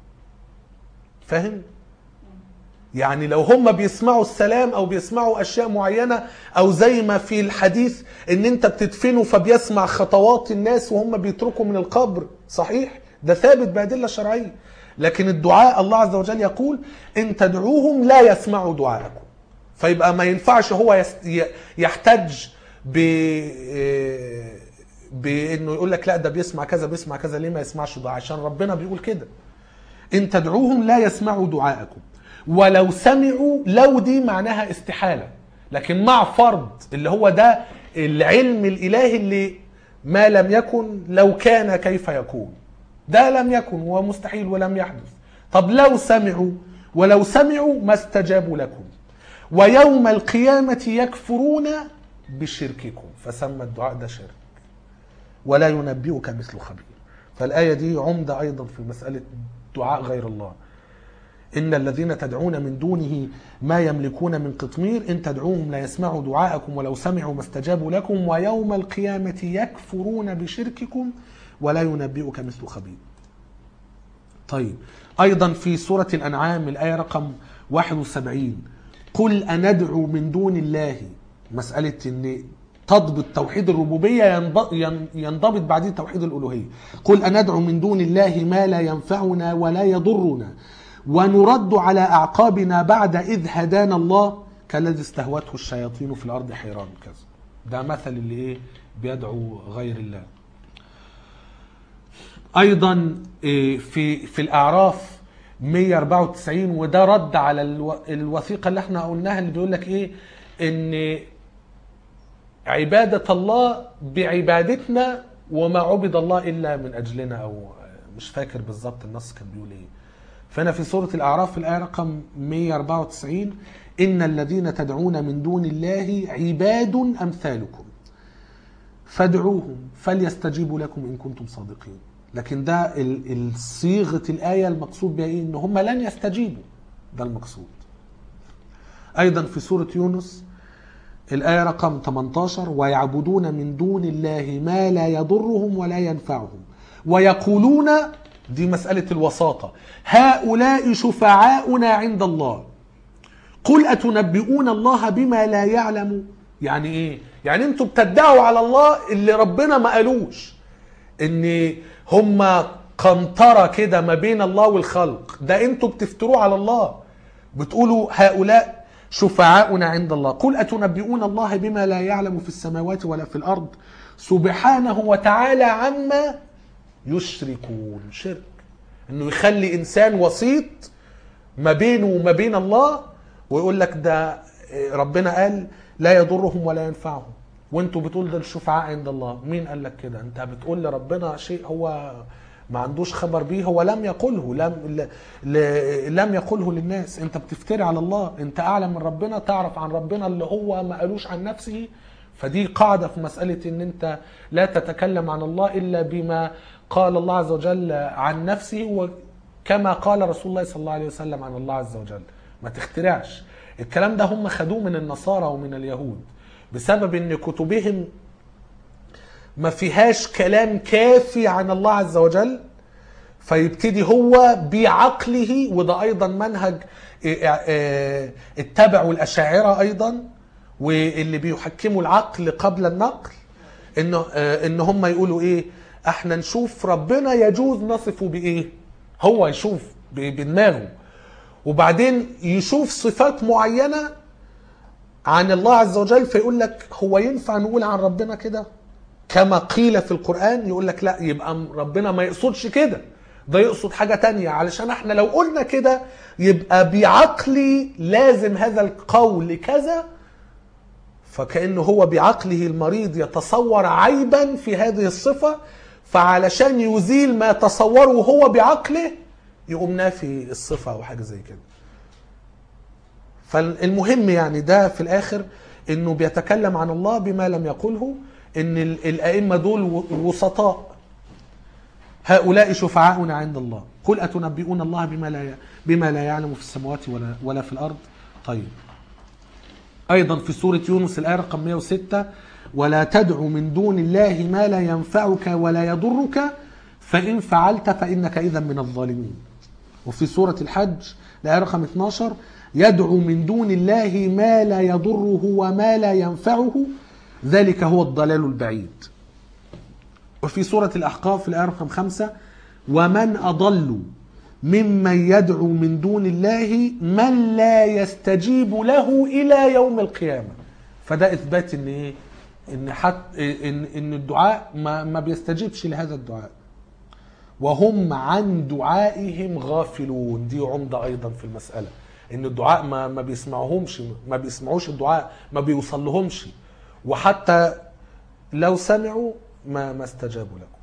فاهم؟ يعني لو هم بيسمعوا السلام او بيسمعوا اشياء معينه او زي ما في الحديث ان انت بتدفنه فبيسمع خطوات الناس وهم بيتركوا من القبر صحيح ده ثابت بادله شرعيه لكن الدعاء الله عز وجل يقول ان تدعوهم لا يسمعوا دعاءكم فيبقى ما ينفعش هو يست- ي- يحتج ب بانه يقول لك لا ده بيسمع كذا بيسمع كذا ليه ما يسمعش دعاء عشان ربنا بيقول كده ان تدعوهم لا يسمعوا دعاءكم ولو سمعوا لو دي معناها استحالة لكن مع فرض اللي هو ده العلم الإلهي اللي ما لم يكن لو كان كيف يكون ده لم يكن هو مستحيل ولم يحدث طب لو سمعوا ولو سمعوا ما استجابوا لكم ويوم القيامة يكفرون بشرككم فسمى الدعاء ده شرك ولا ينبئك مثل خبير فالآية دي عمدة أيضا في مسألة دعاء غير الله إن الذين تدعون من دونه ما يملكون من قطمير إن تدعوهم لا يسمعوا دعاءكم ولو سمعوا ما استجابوا لكم ويوم القيامة يكفرون بشرككم ولا ينبئك مثل خبير طيب أيضا في سورة الأنعام الآية رقم 71 قل أندعو من دون الله مسألة أن تضبط توحيد الربوبية ينض- ين- ينضبط بعدين توحيد الألوهية قل أندعو من دون الله ما لا ينفعنا ولا يضرنا ونرد على أعقابنا بعد إذ هدانا الله كالذي استهوته الشياطين في الأرض حيران كذا ده مثل اللي إيه بيدعو غير الله ايضا إيه، في في الاعراف 194 وده رد على الو- الوثيقه اللي احنا قلناها اللي بيقول لك ايه ان عباده الله بعبادتنا وما عبد الله الا من اجلنا او مش فاكر بالظبط النص كان بيقول ايه فهنا في سوره الاعراف في الايه رقم 194 ان الذين تدعون من دون الله عباد امثالكم فادعوهم فليستجيبوا لكم ان كنتم صادقين لكن ده ال- ال- صيغه الايه المقصود بها ايه ان هم لن يستجيبوا ده المقصود ايضا في سوره يونس الايه رقم 18 ويعبدون من دون الله ما لا يضرهم ولا ينفعهم ويقولون دي مساله الوساطه هؤلاء شفعاؤنا عند الله قل أتنبئون الله بما لا يعلم يعني ايه يعني انتوا بتدعوا على الله اللي ربنا ما قالوش ان هم قنطرة كده ما بين الله والخلق ده انتوا بتفتروه على الله بتقولوا هؤلاء شفعاؤنا عند الله قل أتنبئون الله بما لا يعلم في السماوات ولا في الأرض سبحانه وتعالى عما يشركون شرك انه يخلي انسان وسيط ما بينه وما بين الله ويقول لك ده ربنا قال لا يضرهم ولا ينفعهم وانتوا بتقول ده الشفعاء عند الله مين قال لك كده انت بتقول لربنا شيء هو ما عندوش خبر بيه هو لم يقله لم ل- ل- لم يقله للناس انت بتفتري على الله انت اعلم من ربنا تعرف عن ربنا اللي هو ما قالوش عن نفسه فدي قاعدة في مسألة ان انت لا تتكلم عن الله الا بما قال الله عز وجل عن نفسه وكما قال رسول الله صلى الله عليه وسلم عن الله عز وجل ما تخترعش الكلام ده هم خدوه من النصارى ومن اليهود بسبب ان كتبهم ما فيهاش كلام كافي عن الله عز وجل فيبتدي هو بعقله وده ايضا منهج آه، اتبعوا الاشاعره ايضا واللي بيحكموا العقل قبل النقل انه آه، ان هم يقولوا ايه احنا نشوف ربنا يجوز نصفه بايه هو يشوف ب- بدماغه وبعدين يشوف صفات معينه عن الله عز وجل فيقول لك هو ينفع نقول عن ربنا كده كما قيل في القرآن يقول لك لا يبقى ربنا ما يقصدش كده ده يقصد حاجة تانية علشان احنا لو قلنا كده يبقى بعقلي لازم هذا القول كذا فكأنه هو بعقله المريض يتصور عيبا في هذه الصفة فعلشان يزيل ما تصوره هو بعقله يقوم نافي الصفة أو حاجة زي كده فالمهم يعني ده في الآخر إنه بيتكلم عن الله بما لم يقله إن ال- الأئمة دول و- وسطاء هؤلاء شفعاؤنا عند الله قل أتنبئون الله بما لا بما لا يعلم في السماوات ولا ولا في الأرض طيب أيضا في سورة يونس الآية رقم 106 ولا تدع من دون الله ما لا ينفعك ولا يضرك فإن فعلت فإنك إذا من الظالمين وفي سورة الحج الآية رقم 12 يدعو من دون الله ما لا يضره وما لا ينفعه ذلك هو الضلال البعيد وفي سورة الأحقاف الآية رقم خمسة ومن أضل ممن يدعو من دون الله من لا يستجيب له إلى يوم القيامة فده إثبات إن إيه؟ إن حت إن إن الدعاء ما ما بيستجيبش لهذا الدعاء وهم عن دعائهم غافلون دي عمدة أيضا في المسألة إن الدعاء ما ما بيسمعوهمش ما بيسمعوش الدعاء ما بيوصل لهمش وحتى لو سمعوا ما ما استجابوا لكم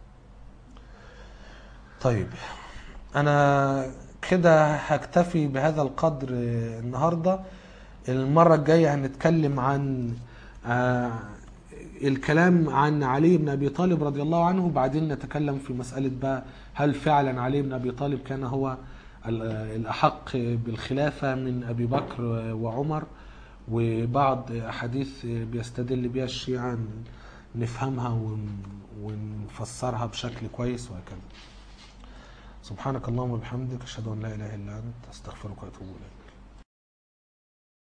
طيب انا كده هكتفي بهذا القدر النهارده المره الجايه هنتكلم عن آه، الكلام عن علي بن ابي طالب رضي الله عنه وبعدين نتكلم في مساله بقى هل فعلا علي بن ابي طالب كان هو ال- الاحق بالخلافه من ابي بكر وعمر وبعض احاديث بيستدل بها الشيعه نفهمها ون- ونفسرها بشكل كويس وهكذا سبحانك اللهم وبحمدك اشهد ان لا اله الا انت استغفرك واتوب اليك